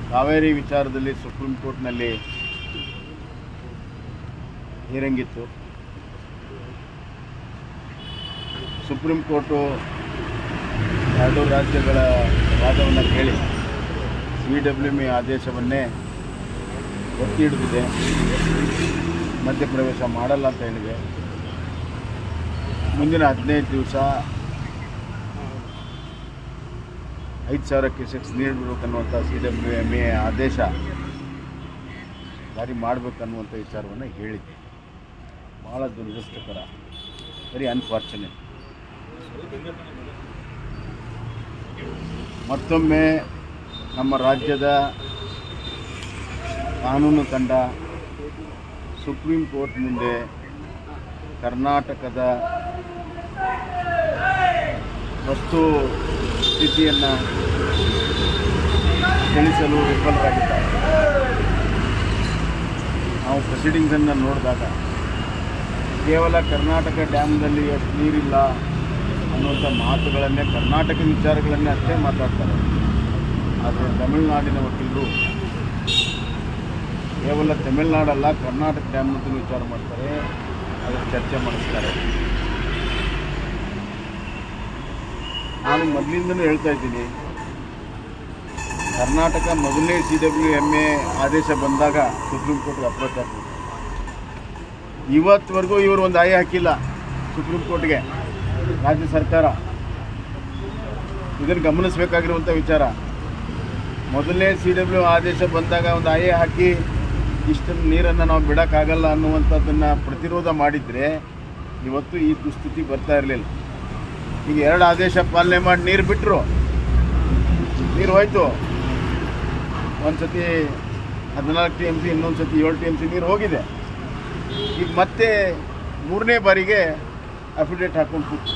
ಕಾವೇರಿ ವಿಚಾರದಲ್ಲಿ ಸುಪ್ರೀಂ ಕೋರ್ಟ್ನಲ್ಲಿ ಹಿರಂಗಿತ್ತು supreme court ಎರಡು ರಾಜ್ಯಗಳ ವಾದವನ್ನು ಕೇಳಿ ಸಿ ಡಬ್ಲ್ಯೂ ಎಮ್ ಎ ಆದೇಶವನ್ನೇ ಒತ್ತಿ ಹಿಡಿದಿದೆ ಮಧ್ಯಪ್ರವೇಶ ಮಾಡಲ್ಲ ಅಂತ ಹೇಳಿದೆ ಮುಂದಿನ ಹದಿನೈದು ದಿವಸ ಐದು ಸಾವಿರ ಕ್ಯೂಸೆಕ್ಸ್ ನೀಡಬೇಕನ್ನುವಂಥ ಸಿ ಡಬ್ಲ್ಯೂ ಎಮ್ ಎ ಆದೇಶ ಜಾರಿ ಮಾಡಬೇಕನ್ನುವಂಥ ವಿಚಾರವನ್ನು ಹೇಳಿದ್ದೆ ಭಾಳ ದುರದೃಷ್ಟಕರ ವೆರಿ ಅನ್ಫಾರ್ಚುನೇಟ್ ಮತ್ತೊಮ್ಮೆ ನಮ್ಮ ರಾಜ್ಯದ ಕಾನೂನು ತಂಡ ಸುಪ್ರೀಂ ಕೋರ್ಟ್ ಮುಂದೆ ಕರ್ನಾಟಕದ ವಸ್ತು ಸ್ಥಿತಿಯನ್ನು ತಿಳಿಸಲು ವಿಫಲರಾಗಿದ್ದಾರೆ ನಾವು ಪ್ರೊಸೀಡಿಂಗ್ಸನ್ನು ನೋಡಿದಾಗ ಕೇವಲ ಕರ್ನಾಟಕ ಡ್ಯಾಮ್ನಲ್ಲಿ ಎಷ್ಟು ನೀರಿಲ್ಲ ಅನ್ನುವಂಥ ಮಾತುಗಳನ್ನೇ ಕರ್ನಾಟಕ ವಿಚಾರಗಳನ್ನೇ ಅಷ್ಟೇ ಮಾತಾಡ್ತಾರೆ ಆದರೆ ತಮಿಳುನಾಡಿನ ವಕೀಲರು ಕೇವಲ ತಮಿಳುನಾಡಲ್ಲ ಕರ್ನಾಟಕ ಡ್ಯಾಮ್ ಅಂತ ವಿಚಾರ ಮಾಡ್ತಾರೆ ಅದರ ಚರ್ಚೆ ಮಾಡಿಸ್ತಾರೆ ನಾನು ಮೊದಲಿಂದನೂ ಹೇಳ್ತಾ ಇದ್ದೀನಿ ಕರ್ನಾಟಕ ಮೊದಲನೇ ಸಿ ಡಬ್ಲ್ಯೂ ಎಮ್ ಎ ಆದೇಶ ಬಂದಾಗ ಸುಪ್ರೀಂ ಕೋರ್ಟ್ಗೆ ಅಪ್ರೋಚ್ ಆಗ್ಬೋದು ಇವತ್ತವರೆಗೂ ಇವರು ಒಂದು ಆಯ ಹಾಕಿಲ್ಲ ಸುಪ್ರೀಂ ಕೋರ್ಟ್ಗೆ ರಾಜ್ಯ ಸರ್ಕಾರ ಇದನ್ನು ಗಮನಿಸಬೇಕಾಗಿರುವಂಥ ವಿಚಾರ ಮೊದಲನೇ ಸಿ ಡಬ್ಲ್ಯೂ ಆದೇಶ ಬಂದಾಗ ಒಂದು ಆಯೆ ಹಾಕಿ ಇಷ್ಟನ್ನು ನೀರನ್ನು ನಾವು ಬಿಡೋಕ್ಕಾಗಲ್ಲ ಅನ್ನುವಂಥದ್ದನ್ನು ಪ್ರತಿರೋಧ ಮಾಡಿದರೆ ಇವತ್ತು ಈ ದುಸ್ಥಿತಿ ಬರ್ತಾ ಇರಲಿಲ್ಲ ಈಗ ಎರಡು ಆದೇಶ ಪಾಲನೆ ಮಾಡಿ ನೀರು ಬಿಟ್ಟರು ನೀರು ಹೋಯ್ತು ಒಂದು ಸತಿ ಹದಿನಾಲ್ಕು ಟಿ ಎಮ್ ಸಿ ಇನ್ನೊಂದು ಸತಿ ಏಳು ಟಿ ಎಮ್ ಸಿ ನೀರು ಹೋಗಿದೆ ಈಗ ಮತ್ತೆ ಮೂರನೇ ಬಾರಿಗೆ ಅಫಿಡೇಟ್ ಹಾಕೊಂಡು ಕೂತು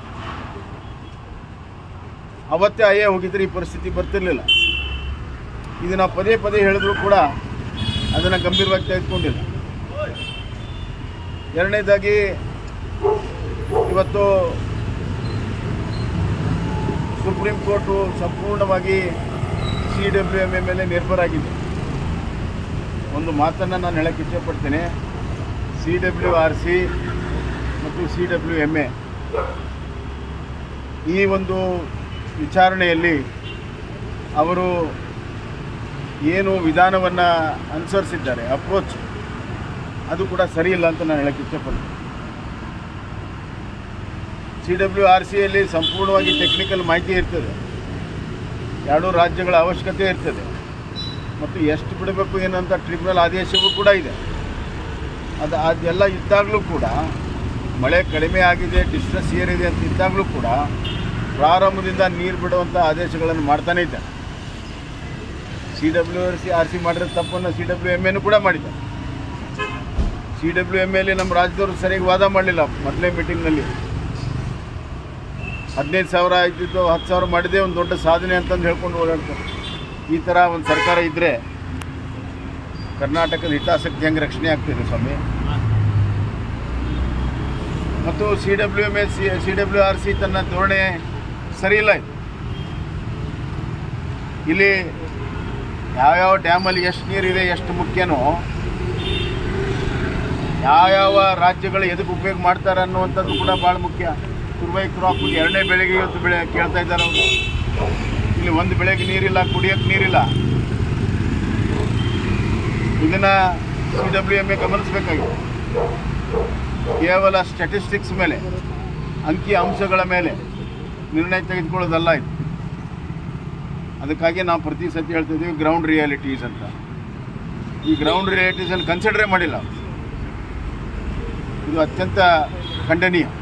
ಅವತ್ತೇ ಅಯ್ಯೇ ಹೋಗಿದ್ರೆ ಈ ಪರಿಸ್ಥಿತಿ ಬರ್ತಿರ್ಲಿಲ್ಲ ಇದು ನಾವು ಪದೇ ಪದೇ ಹೇಳಿದ್ರು ಕೂಡ ಅದನ್ನು ಗಂಭೀರವಾಗಿ ತೆಗೆದುಕೊಂಡಿಲ್ಲ ಎರಡನೇದಾಗಿ ಇವತ್ತು ಸುಪ್ರೀಂ ಕೋರ್ಟು ಸಂಪೂರ್ಣವಾಗಿ ಸಿ ಡಬ್ಲ್ಯೂ ಎಮ್ ಎ ಮೇಲೆ ನಿರ್ಭರಾಗಿದೆ ಒಂದು ಮಾತನ್ನು ನಾನು ಹೇಳಕ್ಕೆ ಇಷ್ಟಪಡ್ತೇನೆ ಸಿ ಡಬ್ಲ್ಯೂ ಆರ್ ಸಿ ಮತ್ತು ಸಿ ಡಬ್ಲ್ಯೂ ಎಮ್ ಎ ಈ ಒಂದು ವಿಚಾರಣೆಯಲ್ಲಿ ಅವರು ಏನು ವಿಧಾನವನ್ನು ಅನುಸರಿಸಿದ್ದಾರೆ ಅಪ್ರೋಚ್ ಅದು ಕೂಡ ಸರಿ ಇಲ್ಲ ಅಂತ ನಾನು ಹೇಳಕ್ಕೆ ಇಷ್ಟಪಡ್ತೀನಿ ಸಿ ಡಬ್ಲ್ಯೂ ಆರ್ ಸಿಯಲ್ಲಿ ಸಂಪೂರ್ಣವಾಗಿ ಟೆಕ್ನಿಕಲ್ ಮಾಹಿತಿ ಇರ್ತದೆ ಎರಡೂ ರಾಜ್ಯಗಳ ಅವಶ್ಯಕತೆ ಇರ್ತದೆ ಮತ್ತು ಎಷ್ಟು ಬಿಡಬೇಕು ಏನಂತ ಟ್ರಿಬ್ಯುನಲ್ ಆದೇಶವೂ ಕೂಡ ಇದೆ ಅದು ಅದೆಲ್ಲ ಇದ್ದಾಗಲೂ ಕೂಡ ಮಳೆ ಕಡಿಮೆ ಆಗಿದೆ ಡಿಸ್ಟ್ರೆಸ್ ಏರಿದೆ ಅಂತ ಇದ್ದಾಗಲೂ ಕೂಡ ಪ್ರಾರಂಭದಿಂದ ನೀರು ಬಿಡುವಂಥ ಆದೇಶಗಳನ್ನು ಮಾಡ್ತಾನೇ ಇದ್ದಾರೆ C W R C R C ಮಾಡಿರೋ ತಪ್ಪನ್ನು ಸಿ ಡಬ್ಲ್ಯೂ ಎಮ್ ಎನೂ ಕೂಡ ಮಾಡಿದ್ದಾರೆ ಸಿ ಡಬ್ಲ್ಯೂ ಎಮ್ ಎಲ್ಲಿ ನಮ್ಮ ರಾಜ್ಯದವರು ಸರಿಯಾಗಿ ವಾದ ಮಾಡಲಿಲ್ಲ ಮೊದಲೇ ಮೀಟಿಂಗ್ನಲ್ಲಿ ಹದಿನೈದು ಸಾವಿರ ಇದ್ದಿದ್ದು ಹತ್ತು ಸಾವಿರ ಮಾಡಿದೆ ಒಂದು ದೊಡ್ಡ ಸಾಧನೆ ಅಂತಂದು ಹೇಳ್ಕೊಂಡು ಓಡಾಡ್ತಾರೆ ಈ ಥರ ಒಂದು ಸರ್ಕಾರ ಇದ್ದರೆ ಕರ್ನಾಟಕದ ಹಿತಾಸಕ್ತಿ ಹೆಂಗೆ ರಕ್ಷಣೆ ಆಗ್ತಿದೆ ಸ್ವಾಮಿ ಮತ್ತು C W M S C C W R C ತನ್ನ ಧೋರಣೆ ಸರಿ ಇಲ್ಲ ಇದು ಇಲ್ಲಿ ಯಾವ್ಯಾವ ಡ್ಯಾಮಲ್ಲಿ ಎಷ್ಟು ನೀರಿದೆ ಎಷ್ಟು ಮುಖ್ಯನೋ ಯಾವ್ಯಾವ ರಾಜ್ಯಗಳು ಎದಕ್ಕೆ ಉಪಯೋಗ ಮಾಡ್ತಾರೆ ಅನ್ನುವಂಥದ್ದು ಕೂಡ ಭಾಳ ಮುಖ್ಯ ತುರ್ವೈ ಕ್ರಾಪ್ ಎರಡನೇ ಬೆಳೆಗೆ ಇವತ್ತು ಬೆಳೆ ಕೇಳ್ತಾ ಇದ್ದಾರೆ ಅವರು ಇಲ್ಲಿ ಒಂದು ಬೆಳೆಗೆ ನೀರಿಲ್ಲ ಕುಡಿಯೋಕ್ಕೆ ನೀರಿಲ್ಲ ಇದನ್ನು ಸಿ ಡಬ್ಲ್ಯೂ ಎಮ್ ಎ ಗಮನಿಸಬೇಕಾಗಿದೆ ಕೇವಲ ಸ್ಟ್ಯಾಟಿಸ್ಟಿಕ್ಸ್ ಮೇಲೆ ಅಂಕಿ ಅಂಶಗಳ ಮೇಲೆ ನಿರ್ಣಯ ತೆಗೆದುಕೊಳ್ಳೋದಲ್ಲ ಇದು ಅದಕ್ಕಾಗಿ ನಾವು ಪ್ರತಿ ಸತಿ ಹೇಳ್ತಾ ಇದ್ದೀವಿ ಗ್ರೌಂಡ್ ರಿಯಾಲಿಟೀಸ್ ಅಂತ ಈ ಗ್ರೌಂಡ್ ರಿಯಾಲಿಟೀಸನ್ನು ಕನ್ಸಿಡರೇ ಮಾಡಿಲ್ಲ ಇದು ಅತ್ಯಂತ ಖಂಡನೀಯ